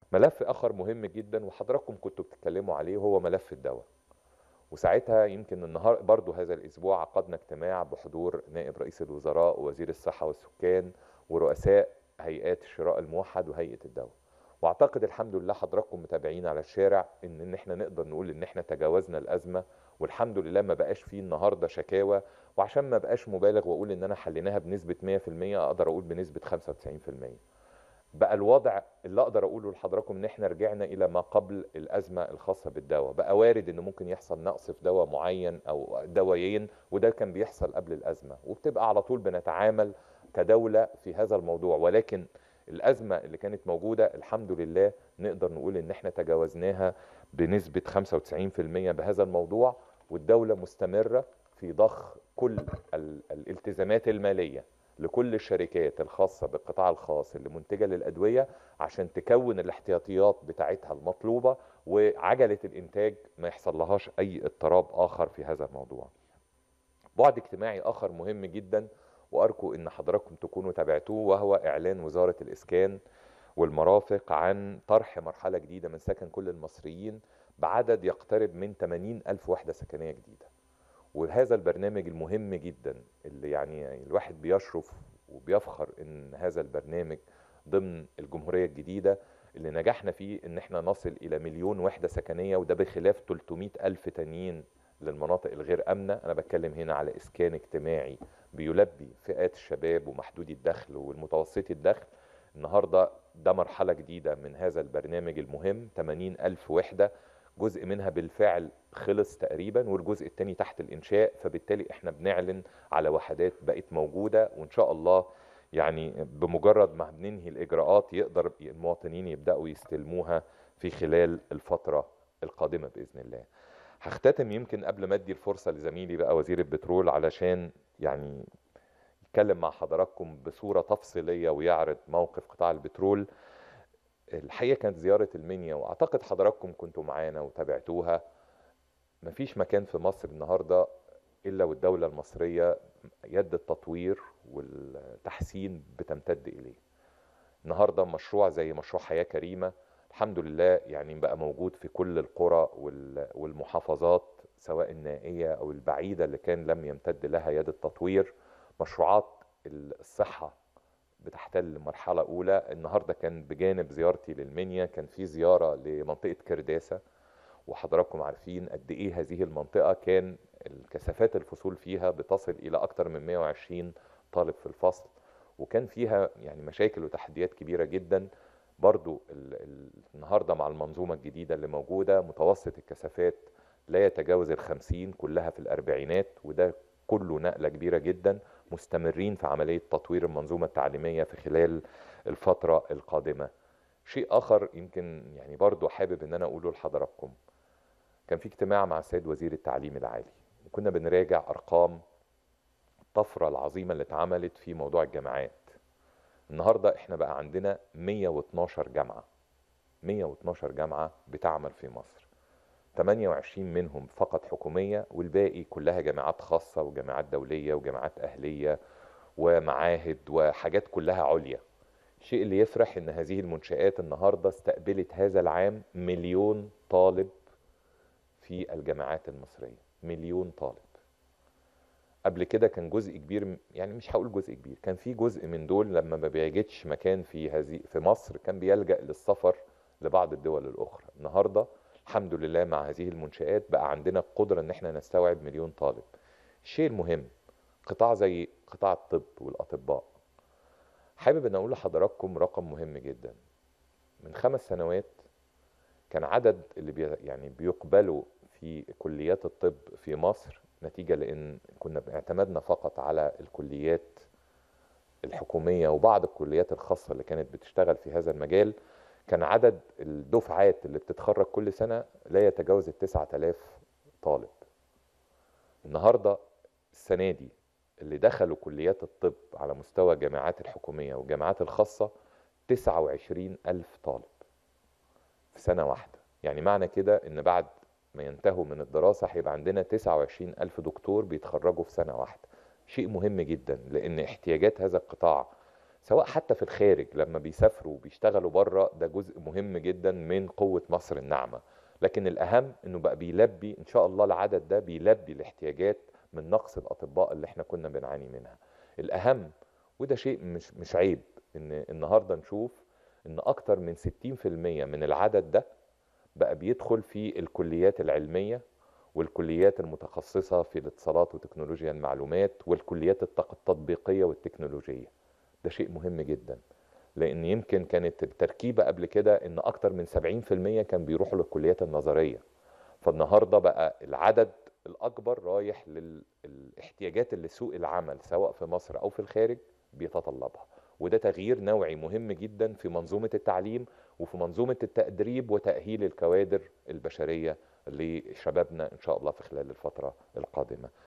ملف اخر مهم جدا وحضراتكم كنتوا بتتكلموا عليه هو ملف الدواء وساعتها يمكن النهار برضو هذا الاسبوع عقدنا اجتماع بحضور نائب رئيس الوزراء ووزير الصحه والسكان ورؤساء هيئات الشراء الموحد وهيئه الدواء واعتقد الحمد لله حضراتكم متابعين على الشارع ان ان احنا نقدر نقول ان احنا تجاوزنا الازمه والحمد لله ما بقاش فيه النهارده شكاوى وعشان ما بقاش مبالغ واقول ان انا حليناها بنسبه 100% اقدر اقول بنسبه 95% بقى الوضع اللي اقدر اقوله لحضراتكم ان احنا رجعنا الى ما قبل الازمه الخاصه بالدواء بقى وارد ان ممكن يحصل نقص في دواء معين او دوايين وده كان بيحصل قبل الازمه وبتبقى على طول بنتعامل كدوله في هذا الموضوع ولكن الازمه اللي كانت موجوده الحمد لله نقدر نقول ان احنا تجاوزناها بنسبه 95% بهذا الموضوع والدوله مستمره في ضخ كل الالتزامات الماليه لكل الشركات الخاصة بالقطاع الخاص اللي منتجة للأدوية عشان تكون الاحتياطيات بتاعتها المطلوبة وعجلة الإنتاج ما يحصل لهاش أي اضطراب آخر في هذا الموضوع بعد اجتماعي آخر مهم جدا وأرجو أن حضراتكم تكونوا تابعتوه وهو إعلان وزارة الإسكان والمرافق عن طرح مرحلة جديدة من سكن كل المصريين بعدد يقترب من 80 ألف وحدة سكنية جديدة وهذا البرنامج المهم جدا اللي يعني الواحد بيشرف وبيفخر ان هذا البرنامج ضمن الجمهورية الجديدة اللي نجحنا فيه ان احنا نصل الى مليون وحدة سكنية وده بخلاف 300 الف تانيين للمناطق الغير امنة انا بتكلم هنا على اسكان اجتماعي بيلبي فئات الشباب ومحدودي الدخل والمتوسطي الدخل النهاردة ده مرحلة جديدة من هذا البرنامج المهم 80 ألف وحدة جزء منها بالفعل خلص تقريبا والجزء الثاني تحت الانشاء فبالتالي احنا بنعلن على وحدات بقت موجوده وان شاء الله يعني بمجرد ما بننهي الاجراءات يقدر المواطنين يبداوا يستلموها في خلال الفتره القادمه باذن الله. هختتم يمكن قبل ما ادي الفرصه لزميلي بقى وزير البترول علشان يعني يتكلم مع حضراتكم بصوره تفصيليه ويعرض موقف قطاع البترول. الحقيقه كانت زياره المنيا واعتقد حضراتكم كنتوا معانا وتابعتوها مفيش مكان في مصر النهارده الا والدوله المصريه يد التطوير والتحسين بتمتد اليه النهارده مشروع زي مشروع حياه كريمه الحمد لله يعني بقى موجود في كل القرى والمحافظات سواء النائيه او البعيده اللي كان لم يمتد لها يد التطوير مشروعات الصحه بتحتل مرحله اولى النهارده كان بجانب زيارتي للمنيا كان في زياره لمنطقه كرداسه وحضراتكم عارفين قد ايه هذه المنطقه كان الكثافات الفصول فيها بتصل الى اكثر من 120 طالب في الفصل وكان فيها يعني مشاكل وتحديات كبيره جدا برضو النهارده مع المنظومه الجديده اللي موجوده متوسط الكثافات لا يتجاوز الخمسين كلها في الأربعينات وده كله نقلة كبيرة جدا مستمرين في عملية تطوير المنظومة التعليمية في خلال الفترة القادمة شيء آخر يمكن يعني برضو حابب أن أنا أقوله لحضراتكم كان في اجتماع مع السيد وزير التعليم العالي وكنا بنراجع أرقام الطفرة العظيمة اللي اتعملت في موضوع الجامعات النهاردة احنا بقى عندنا 112 جامعة 112 جامعة بتعمل في مصر 28 منهم فقط حكومية والباقي كلها جامعات خاصة وجامعات دولية وجامعات أهلية ومعاهد وحاجات كلها عليا الشيء اللي يفرح ان هذه المنشآت النهاردة استقبلت هذا العام مليون طالب في الجامعات المصرية مليون طالب قبل كده كان جزء كبير يعني مش هقول جزء كبير كان في جزء من دول لما ما بيجدش مكان في هذه في مصر كان بيلجأ للسفر لبعض الدول الأخرى النهارده الحمد لله مع هذه المنشآت بقى عندنا القدرة ان احنا نستوعب مليون طالب الشيء المهم قطاع زي قطاع الطب والأطباء حابب ان اقول لحضراتكم رقم مهم جدا من خمس سنوات كان عدد اللي بي يعني بيقبلوا في كليات الطب في مصر نتيجة لأن كنا اعتمدنا فقط على الكليات الحكومية وبعض الكليات الخاصة اللي كانت بتشتغل في هذا المجال كان عدد الدفعات اللي بتتخرج كل سنة لا يتجاوز التسعة آلاف طالب النهاردة السنة دي اللي دخلوا كليات الطب على مستوى الجامعات الحكومية والجامعات الخاصة 29 ألف طالب في سنة واحدة يعني معنى كده ان بعد ما ينتهوا من الدراسة هيبقى عندنا 29 ألف دكتور بيتخرجوا في سنة واحدة شيء مهم جدا لأن احتياجات هذا القطاع سواء حتى في الخارج لما بيسافروا وبيشتغلوا بره ده جزء مهم جدا من قوة مصر الناعمة لكن الأهم إنه بقى بيلبي إن شاء الله العدد ده بيلبي الاحتياجات من نقص الأطباء اللي احنا كنا بنعاني منها الأهم وده شيء مش مش عيب إن النهاردة نشوف إن أكتر من 60% من العدد ده بقى بيدخل في الكليات العلمية والكليات المتخصصة في الاتصالات وتكنولوجيا المعلومات والكليات التق- التطبيقية والتكنولوجية ده شيء مهم جدا لان يمكن كانت التركيبه قبل كده ان اكتر من 70% كان بيروحوا للكليات النظريه فالنهارده بقى العدد الاكبر رايح للاحتياجات اللي سوق العمل سواء في مصر او في الخارج بيتطلبها وده تغيير نوعي مهم جدا في منظومه التعليم وفي منظومه التدريب وتاهيل الكوادر البشريه لشبابنا ان شاء الله في خلال الفتره القادمه